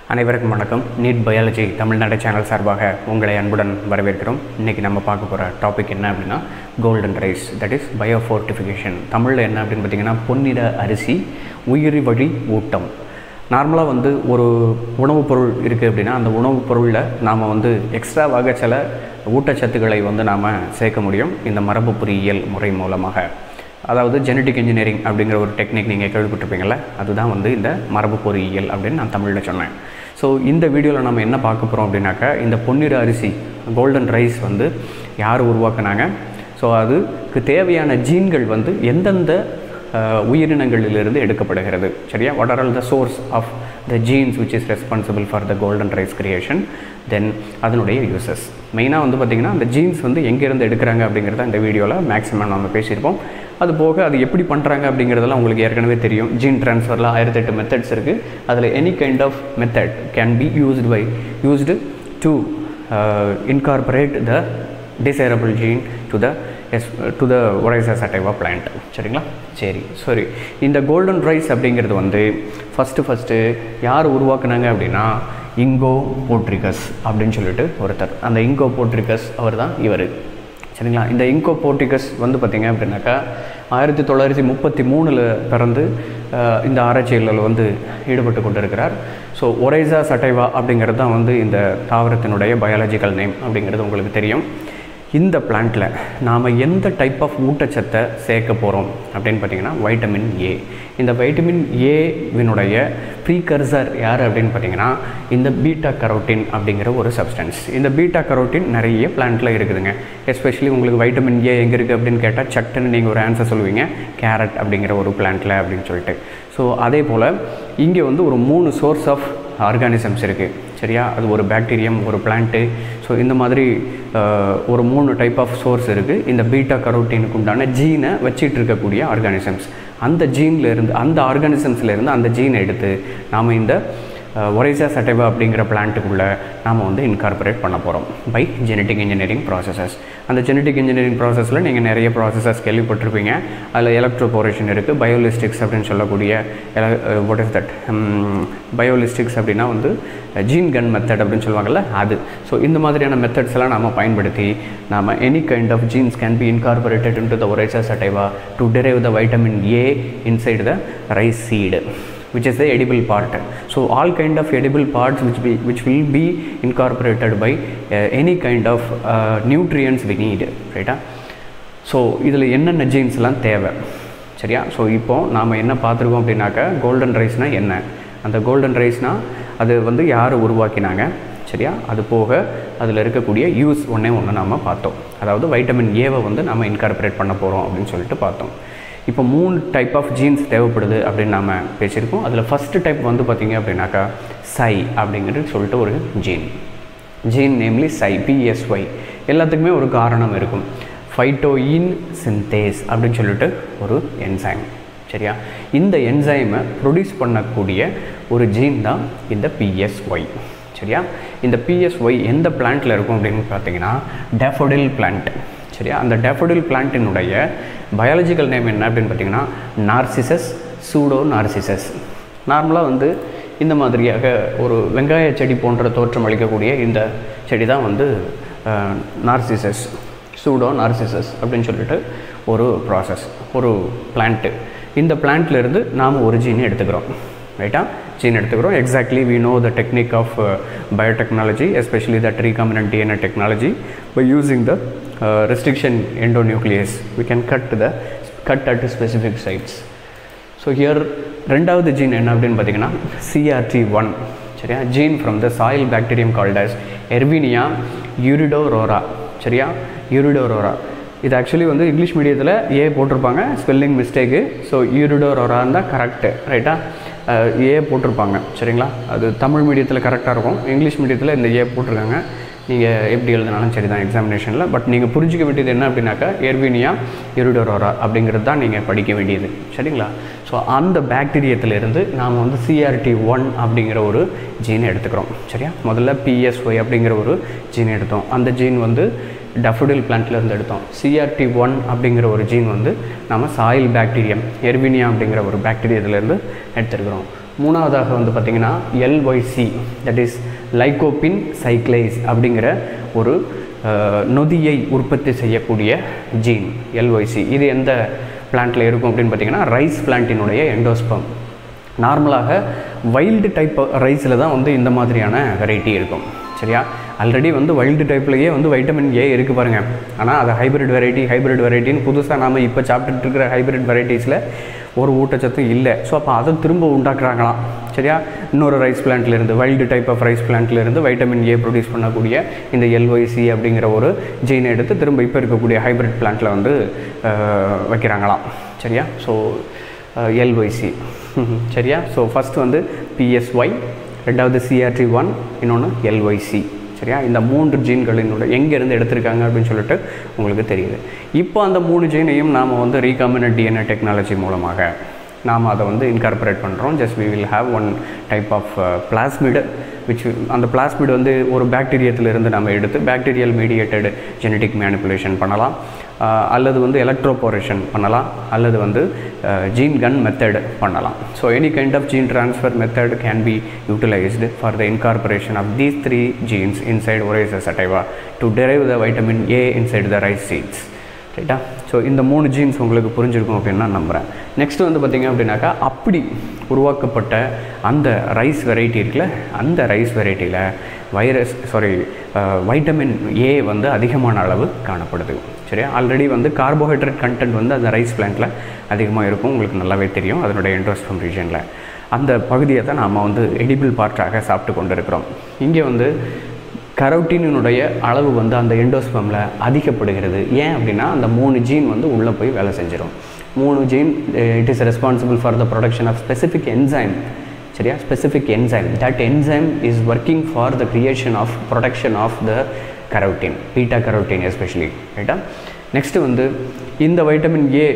அனைவருக்கும் வணக்கம் NEET biology Tamil Nadu channel சார்பாக உங்களை அன்புடன் வரவேற்கிறோம் இன்றைக்கி நம்ம பார்க்க போகிற டாபிக் என்ன அப்படின்னா golden rice that is biofortification தமிழில் என்ன அப்படின்னு பார்த்தீங்கன்னா பொன்னிற அரிசி உயிரி வழி ஊட்டம் நார்மலாக வந்து ஒரு உணவுப் பொருள் இருக்குது அப்படின்னா அந்த உணவுப் பொருளில் நாம் வந்து எக்ஸ்ட்ராவாக சில ஊட்டச்சத்துக்களை வந்து நாம் சேர்க்க முடியும் இந்த மரபு பொறியியல் முறை மூலமாக அதாவது ஜெனட்டிக் இன்ஜினியரிங் அப்படிங்கிற ஒரு டெக்னிக் நீங்கள் கேள்விப்பட்டிருப்பீங்கள்ல அதுதான் வந்து இந்த மரபு பொறியியல் அப்படின்னு நான் தமிழில் சொன்னேன் ஸோ இந்த வீடியோவில் நம்ம என்ன பார்க்க போகிறோம் அப்படின்னாக்கா இந்த பொன்னிற அரிசி கோல்டன் ரைஸ் வந்து யார் உருவாக்குனாங்க ஸோ அதுக்கு தேவையான ஜீன்கள் வந்து எந்தெந்த அஹ், உயிரினங்களிலிருந்து எடுக்கப்படுகிறது சரியா what are all the source of the genes which is responsible for the golden rice creation then அதனுடைய யூசஸ் மெயினாக வந்து பார்த்திங்கன்னா அந்த ஜீன்ஸ் வந்து எங்கேருந்து எடுக்கிறாங்க அப்படிங்கிறத இந்த வீடியோவில் மேக்ஸிமம் நம்ம பேசியிருப்போம் அது போக அது எப்படி பண்ணுறாங்க அப்படிங்கிறதெல்லாம் உங்களுக்கு ஏற்கனவே தெரியும் ஜீன் ட்ரான்ஸ்ஃபரில் ஆயிரத்தெட்டு மெத்தட்ஸ் இருக்குது அதில் any kind of method can be used by used to incorporate the desirable gene to the S to the Oryza sativa plant சரிங்களா சரி சரி இந்த கோல்டன் ரைஸ் அப்படிங்கிறது வந்து ஃபஸ்ட்டு ஃபஸ்ட்டு யார் உருவாக்குனாங்க அப்படின்னா இங்கோ போட்ரிகஸ் அப்படின்னு சொல்லிட்டு ஒருத்தர் அந்த இங்கோ போட்ரிகஸ் அவர் தான் இவர் சரிங்களா இந்த இங்கோ போர்ட்டிகஸ் வந்து பார்த்திங்க அப்படின்னாக்கா ஆயிரத்தி தொள்ளாயிரத்தி முப்பத்தி மூணில் பிறந்து அஹ், இந்த ஆராய்ச்சிகளில் வந்து ஈடுபட்டு கொண்டிருக்கிறார் ஸோ ஒரைசா சட்டைவா அப்படிங்கிறது தான் வந்து இந்த தாவரத்தினுடைய பயாலஜிக்கல் நேம் அப்படிங்கிறது உங்களுக்கு தெரியும் இந்த பிளான்ட்டில் நாம் எந்த டைப் ஆஃப் ஊட்டச்சத்தை சேர்க்க போகிறோம் அப்படின்னு பார்த்தீங்கன்னா வைட்டமின் ஏ இந்த வைட்டமின் ஏவினுடைய ப்ரீகர்சர் யார் அப்படின்னு பார்த்தீங்கன்னா இந்த பீட்டா கரோட்டின் அப்படிங்கிற ஒரு சப்ஸ்டன்ஸ் இந்த பீட்டா கரோட்டின் நிறைய பிளான்ட்டில் இருக்குதுங்க எஸ்பெஷலி உங்களுக்கு வைட்டமின் ஏ எங்கே இருக்குது அப்படின்னு கேட்டால் சட்டுன்னு நீங்கள் ஒரு ஆன்சர் சொல்லுவீங்க கேரட் அப்படிங்கிற ஒரு பிளான்ட்டில் அப்படின்னு சொல்லிட்டு ஸோ அதே போல் இங்கே வந்து ஒரு மூணு சோர்ஸ் ஆஃப் ஆர்கானிசம்ஸ் இருக்குது சரியா அது ஒரு பாக்டீரியம் ஒரு பிளான்ட்டு ஸோ இந்த மாதிரி அஹ், ஒரு மூணு டைப் ஆஃப் சோர்ஸ் இருக்குது இந்த பீட்டா கரோட்டினுக்கு உண்டான ஜீனை வச்சிட்டு இருக்கக்கூடிய ஆர்கானிசம்ஸ் அந்த ஜீன்ல இருந்து அந்த ஆர்கானிசம்ஸ்ல இருந்து அந்த ஜீனை எடுத்து நாம் இந்த ஒரைசா சட்டைவா அப்படிங்கிற பிளான்ட்டுக்குள்ளே நாம் வந்து இன்கார்பரேட் பண்ண போகிறோம் பை ஜெனட்டிக் இன்ஜினியரிங் ப்ராசஸஸ் அந்த ஜெனட்டிக் இன்ஜினியரிங் ப்ராசஸில் நீங்கள் நிறைய ப்ராசஸஸ் கேள்விப்பட்டிருப்பீங்க அதில் எலக்ட்ரோபோரேஷன் இருக்குது பயோலிஸ்டிக்ஸ் அப்படின்னு சொல்லக்கூடிய வாட் இஸ் தட் பயோலிஸ்டிக்ஸ் அப்படின்னா வந்து ஜீன் கன் மெத்தட் அப்படின்னு சொல்லுவாங்கல்ல அது ஸோ இந்த மாதிரியான மெத்தட்ஸ் எல்லாம் நாம் பயன்படுத்தி நாம் any kind of genes can be incorporated into the Oryza sativa to derive the vitamin A inside the rice seed which is the edible part so all kind of edible parts which be which will be incorporated by uh, any kind of uh, nutrients we need ரைட்டா so இதில் என்னென்ன ஜீன்ஸ்லாம் தேவை சரியா so இப்போது நாம் என்ன பார்த்துருக்கோம் அப்படின்னாக்கா கோல்டன் ரைஸ்னால் என்ன அந்த கோல்டன் ரைஸ்னால் அது வந்து யார் உருவாக்கினாங்க சரியா அது போக அதில் இருக்கக்கூடிய யூஸ் ஒன்றே ஒன்று நாம் பார்த்தோம் அதாவது வைட்டமின் ஏவை வந்து நம்ம இன்கார்பரேட் பண்ண போகிறோம் அப்படின்னு சொல்லிட்டு பார்த்தோம் இப்போ மூணு டைப் ஆஃப் ஜீன்ஸ் தேவைப்படுது அப்படின்னு நாம் பேசியிருக்கோம் அதில் ஃபஸ்ட்டு டைப் வந்து பார்த்திங்க அப்படின்னாக்கா சை அப்படிங்கிறது சொல்லிட்டு ஒரு gene gene namely psy PSY எல்லாத்துக்குமே ஒரு காரணம் இருக்கும் ஃபைட்டோயின் சிந்தேஸ் அப்படின்னு சொல்லிட்டு ஒரு என்சைம் சரியா இந்த என்சைமை ப்ரொடியூஸ் பண்ணக்கூடிய ஒரு ஜீன் தான் இந்த பிஎஸ்ஒய் சரியா இந்த பிஎஸ்ஒய் எந்த பிளான்ட்டில் இருக்கும் அப்படின்னு பார்த்தீங்கன்னா டெஃபோடில் பிளான்ட் சரியா அந்த டெஃபோடில் பிளான்ட்டினுடைய பயாலஜிக்கல் நேம் என்ன அப்படின்னு பார்த்தீங்கன்னா நார்சிசஸ் சூடோ நார்சிசஸ் நார்மலாக வந்து இந்த மாதிரியாக ஒரு வெங்காய செடி போன்ற தோற்றம் அளிக்கக்கூடிய இந்த செடி தான் வந்து நார்சிசஸ் சூடோ நார்சிசஸ் அப்படின்னு சொல்லிட்டு ஒரு ப்ராசஸ் ஒரு பிளான்ட்டு இந்த plant-ல இருந்து நாம் ஒரு ஜீனை எடுத்துக்கிறோம் ரைட்டா ஜீன் எடுத்துக்கிறோம் exactly we know the technique of biotechnology especially the recombinant DNA technology by using the uh, restriction endonuclease we can cut the cut at specific sites so here ரெண்டாவது gene என்ன அப்படின்னு பார்த்தீங்கன்னா சிஆர்டி ஒன் சரியா gene from the soil bacterium called as Erwinia uredovora சரியா uredovora இது actually வந்து English மீடியத்தில் ஏ போட்டிருப்பாங்க ஸ்பெல்லிங் மிஸ்டேக்கு ஸோ யூரிடோரோரான் தான் கரெக்டு ரைட்டா ஏ போட்டிருப்பாங்க சரிங்களா அது தமிழ் மீடியத்தில் கரெக்டாக இருக்கும் இங்கிலீஷ் மீடியத்தில் இந்த ஏ போட்டிருக்காங்க நீங்கள் எப்படி எழுதினாலும் சரி தான் எக்ஸாமினேஷனில் பட் நீங்கள் புரிஞ்சிக்க வேண்டியது என்ன அப்படின்னாக்கா எர்வினியா எருடோரோரா அப்படிங்கிறது தான் நீங்கள் படிக்க வேண்டியது சரிங்களா ஸோ அந்த பாக்டீரியத்திலிருந்து நாம் வந்து சிஆர்டி ஒன் அப்படிங்கிற ஒரு ஜீனை எடுத்துக்கிறோம் சரியா முதல்ல பிஎஸ்ஒய் அப்படிங்கிற ஒரு ஜீன் எடுத்தோம் அந்த ஜீன் வந்து டஃபடில் பிளான்ட்லேருந்து எடுத்தோம் சிஆர்டி ஒன் அப்படிங்கிற ஒரு ஜீன் வந்து நம்ம சாயில் பாக்டீரியம் எர்வினியா அப்படிங்கிற ஒரு பாக்டீரியத்திலேருந்து எடுத்துருக்கிறோம் மூணாவதாக வந்து பார்த்திங்கன்னா LYC that is lycopene cyclase அப்படிங்கிற ஒரு அஹ், நொதியை உற்பத்தி செய்யக்கூடிய ஜீன் எல்ஒய்சி இது எந்த பிளான்ட்டில் இருக்கும் அப்படின்னு பார்த்தீங்கன்னா ரைஸ் பிளான்ட்டினுடைய எண்டோஸ்பம் நார்மலாக வைல்டு டைப் ரைஸில் தான் வந்து இந்த மாதிரியான வெரைட்டி இருக்கும் சரியா ஆல்ரெடி வந்து வைல்டு டைப்லேயே வந்து வைட்டமின் ஏ இருக்குது பாருங்கள் ஆனால் அது ஹைபிரிட் வெரைட்டி ஹைபிரிட் வெரைட்டின்னு புதுசாக நாம் இப்போ சாப்பிட்டுட்டு இருக்கிற ஹைபிரிட் வெரைட்டிஸில் ஒரு ஊட்டச்சத்தும் இல்லை ஸோ அப்போ அதை திரும்ப உண்டாக்குறாங்களாம் சரியா இன்னொரு ரைஸ் பிளான்ட்லேருந்து வைல்டு டைப் ஆஃப் ரைஸ் பிளான்ட்லேருந்து வைட்டமின் ஏ ப்ரொடியூஸ் பண்ணக்கூடிய இந்த எல்ஒய்சி அப்படிங்கிற ஒரு ஜீனை எடுத்து திரும்ப இப்போ இருக்கக்கூடிய ஹைபிரிட் பிளான்ட்டில் வந்து அஹ், வைக்கிறாங்களாம் சரியா ஸோ எல்ஒய்சி சரியா ஸோ ஃபஸ்ட்டு வந்து பிஎஸ்ஒய் ரெண்டாவது சிஆர்டி ஒன் இன்னொன்று எல்ஒய்சி சரியா இந்த மூன்று ஜீன்களினோட எங்கேருந்து எடுத்திருக்காங்க அப்படின்னு சொல்லிட்டு உங்களுக்கு தெரியுது இப்போ அந்த மூணு ஜீனையும் நாம் வந்து ரீகாமினட் டிஎன்ஏ டெக்னாலஜி மூலமாக நாம் அதை வந்து இன்கார்பரேட் பண்ணுறோம் just we will have one type of plasmid which அந்த பிளாஸ்மிட் வந்து ஒரு பாக்டீரியத்திலிருந்து நம்ம எடுத்து பாக்டீரியல் மீடியேட்டட் ஜெனடிக் மேனிப்புலேஷன் பண்ணலாம் ஆஹ் அல்லது வந்து எலக்ட்ரோபோரேஷன் பண்ணலாம் அல்லது வந்து ஜீன் கன் மெத்தட் பண்ணலாம் so any kind of gene transfer method can be utilised for the incorporation of these three genes inside Oryza sativa to derive the vitamin A inside the rice seeds ரைட்டா so இந்த மூணு jeans உங்களுக்கு புரிஞ்சிருக்கும் அப்படின்னு நான் நம்புகிறேன் next வந்து பார்த்திங்க அப்படின்னாக்கா அப்படி உருவாக்கப்பட்ட அந்த ரைஸ் வெரைட்டி இருக்குல்ல அந்த ரைஸ் வெரைட்டியில் வைரஸ் சாரி வைட்டமின் ஏ வந்து அதிகமான அளவு காணப்படுது சரியா ஆல்ரெடி வந்து கார்போஹைட்ரேட் கண்டென்ட் வந்து அந்த ரைஸ் பிளான்ட்டில் அதிகமாக இருக்கும் உங்களுக்கு நல்லாவே தெரியும் அதனுடைய இன்ட்ரோஸ்பம் ரீஜனில் அந்த பகுதியை தான் நாம் வந்து எடிபிள் பார்ட்டாக சாப்பிட்டு கொண்டு இருக்கிறோம் இங்கே வந்து கரோட்டினுடைய அளவு வந்து அந்த எண்டோஸ்பமில் அதிகப்படுகிறது ஏன் அப்படின்னா அந்த மூணு ஜீன் வந்து உள்ளே போய் வேலை செஞ்சிடும் மூணு gene it is responsible for the production of specific enzyme சரியா specific enzyme that enzyme is working for the creation of production of the carotene beta carotene especially ரைட்டா நெக்ஸ்ட்டு வந்து இந்த வைட்டமின் ஏ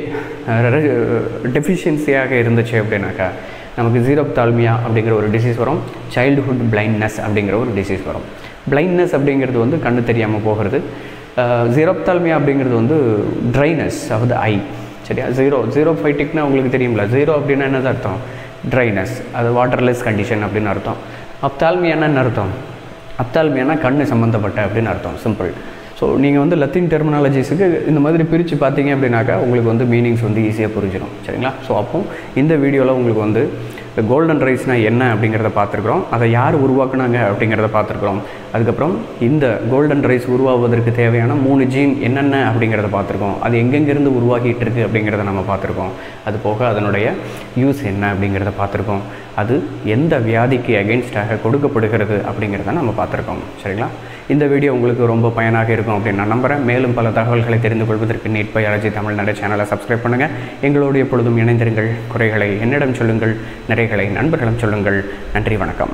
டெஃபிஷியன்சியாக இருந்துச்சு அப்படின்னாக்கா நமக்கு ஜீரோப்தால்மியா அப்படிங்கிற ஒரு டிசீஸ் வரும் சைல்டுஹுட் பிளைண்ட்னஸ் அப்படிங்கிற ஒரு டிசீஸ் வரும் பிளைண்ட்னஸ் அப்படிங்கிறது வந்து கண்ணு தெரியாமல் போகிறது ஜீரோப்தால்மியா அப்படிங்கிறது வந்து ட்ரைனஸ் ஆஃப் த ஐ சரியா ஜீரோ ஜீரோ ஃபைட்டிக்னா உங்களுக்கு தெரியுங்களா ஜீரோ அப்படின்னா என்னது அர்த்தம் ட்ரைனஸ் அது வாட்டர்லெஸ் கண்டிஷன் அப்படின்னு அர்த்தம் அப்தால்மியானா என்ன அர்த்தம் அப்தால்மியானா கண்ணு சம்மந்தப்பட்ட அப்படின்னு அர்த்தம் சிம்பிள் ஸோ நீங்கள் வந்து லத்தீன் டெர்மினாலஜிஸுக்கு இந்த மாதிரி பிரித்து பார்த்தீங்க அப்படின்னாக்கா உங்களுக்கு வந்து மீனிங்ஸ் வந்து ஈஸியாக புரிஞ்சிடும் சரிங்களா ஸோ அப்போ இந்த வீடியோவில் உங்களுக்கு வந்து கோல்டன் ரைஸ்னால் என்ன அப்படிங்கிறத பார்த்துருக்குறோம் அதை யார் உருவாக்குனாங்க அப்படிங்கிறத பார்த்துருக்குறோம் அதுக்கப்புறம் இந்த கோல்டன் ரைஸ் உருவாவதற்கு தேவையான மூணு ஜீன் என்னென்ன அப்படிங்கிறத பார்த்துருக்கோம் அது எங்கெங்கேருந்து உருவாகிட்டு இருக்கு அப்படிங்கிறத நம்ம பார்த்துருக்கோம் அது போக அதனுடைய யூஸ் என்ன அப்படிங்கிறத பார்த்துருக்கோம் அது எந்த வியாதிக்கு அகெயின்ஸ்டாக கொடுக்கப்படுகிறது அப்படிங்கிறத நம்ம பார்த்துருக்கோம் சரிங்களா இந்த வீடியோ உங்களுக்கு ரொம்ப பயனாக இருக்கும் அப்படின்னு நான் நம்புகிறேன் மேலும் பல தகவல்களை தெரிந்து கொள்வதற்கு நீட் பயாலஜி தமிழ்நாடு சேனலை சப்ஸ்கிரைப் பண்ணுங்கள் எங்களோடு எப்பொழுதும் இணைந்திருங்கள் குறைகளை என்னிடம் சொல்லுங்கள் நிறைகளை நண்பர்களிடம் சொல்லுங்கள் நன்றி வணக்கம்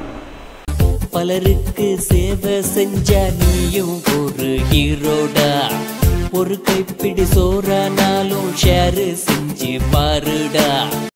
பலருக்கு சேவை செஞ்ச நீயும் ஒரு ஹீரோடா ஒரு கைப்பிடி சோறானாலும் ஷேர் செஞ்சு பாருடா